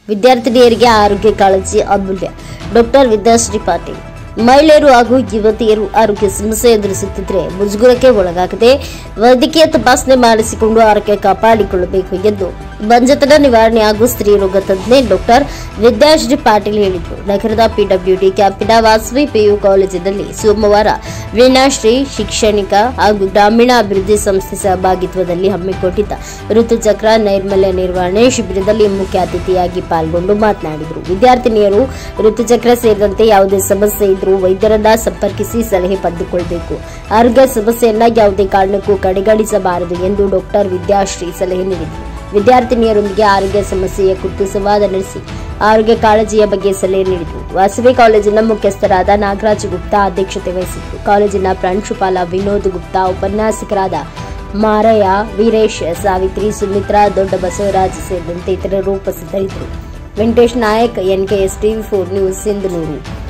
ವಿದ್ಯಾರ್ಥಿನಿಯರಿಗೆ ಆರೋಗ್ಯ ಕಾಳಜಿ ಅಮೂಲ್ಯ ಡಾಕ್ಟರ್ ವಿದ್ಯಾಶ್ರೀ ಪಾಟೀಲ್ ಮಹಿಳೆಯರು ಹಾಗೂ ಯುವತಿಯರು ಆರೋಗ್ಯ ಸಮಸ್ಯೆ ಎದುರಿಸುತ್ತಿದ್ದರೆ ಮುಜುಗರಕ್ಕೆ ಒಳಗಾಗದೆ ವೈದ್ಯಕೀಯ ತಪಾಸಣೆ ಮಾಡಿಸಿಕೊಂಡು ಆರೋಗ್ಯ ಕಾಪಾಡಿಕೊಳ್ಳಬೇಕು ಎಂದು ಬಂಜತನ ನಿವಾರಣೆ ಹಾಗೂ ಸ್ತ್ರೀರೋಗ ತಜ್ಞೆ ಡಾಕ್ಟರ್ ವಿದ್ಯಾಶ್ರೀ ಪಾಟೀಲ್ ಹೇಳಿದರು ನಗರದ ಪಿಡಬ್ಲ್ಯೂಡಿ ಕ್ಯಾಂಪಿನ ವಾಸವಿ ಪಿಯು ಕಾಲೇಜಿನಲ್ಲಿ ಸೋಮವಾರ ವೀಣಾಶ್ರೀ ಶಿಕ್ಷಣಿಕ ಹಾಗೂ ಗ್ರಾಮೀಣ ಅಭಿವೃದ್ಧಿ ಸಂಸ್ಥೆ ಸಹಭಾಗಿತ್ವದಲ್ಲಿ ಹಮ್ಮಿಕೊಂಡಿದ್ದ ಋತುಚಕ್ರ ನೈರ್ಮಲ್ಯ ನಿರ್ವಹಣೆ ಶಿಬಿರದಲ್ಲಿ ಮುಖ್ಯ ಅತಿಥಿಯಾಗಿ ಪಾಲ್ಗೊಂಡು ಮಾತನಾಡಿದರು ವಿದ್ಯಾರ್ಥಿನಿಯರು ಋತುಚಕ್ರ ಸೇರಿದಂತೆ ಯಾವುದೇ ಸಮಸ್ಯೆ ಇದ್ರೂ ವೈದ್ಯರನ್ನ ಸಂಪರ್ಕಿಸಿ ಸಲಹೆ ಪಡೆದುಕೊಳ್ಳಬೇಕು ಆರೋಗ್ಯ ಸಮಸ್ಯೆಯನ್ನ ಯಾವುದೇ ಕಾರಣಕ್ಕೂ ಕಡೆಗಣಿಸಬಾರದು ಎಂದು ಡಾಕ್ಟರ್ ವಿದ್ಯಾಶ್ರೀ ಸಲಹೆ ನೀಡಿದರು ವಿದ್ಯಾರ್ಥಿನಿಯರೊಂದಿಗೆ ಆರೋಗ್ಯ ಸಮಸ್ಯೆಯ ಕುರಿತು ಸಂವಾದ ನಡೆಸಿ ಆರೋಗ್ಯ ಕಾಳಜಿಯ ಬಗ್ಗೆ ಸಲಹೆ ನೀಡಿದರು ವಾಸವಿ ಕಾಲೇಜಿನ ಮುಖ್ಯಸ್ಥರಾದ ನಾಗರಾಜ್ ಗುಪ್ತಾ ಅಧ್ಯಕ್ಷತೆ ವಹಿಸಿದ್ದರು ಕಾಲೇಜಿನ ಪ್ರಾಂಶುಪಾಲ ವಿನೋದ್ ಗುಪ್ತಾ ಉಪನ್ಯಾಸಕರಾದ ಮಾರಯ್ಯ ವೀರೇಶ್ ಸಾವಿತ್ರಿ ಸುಮಿತ್ರಾ ದೊಡ್ಡ ಬಸವರಾಜ್ ಸೇರಿದಂತೆ ಇತರರು ಉಪಸ್ಥಿತರಿದ್ದರು Venkatesh Naik NKS TV four news Sindhanur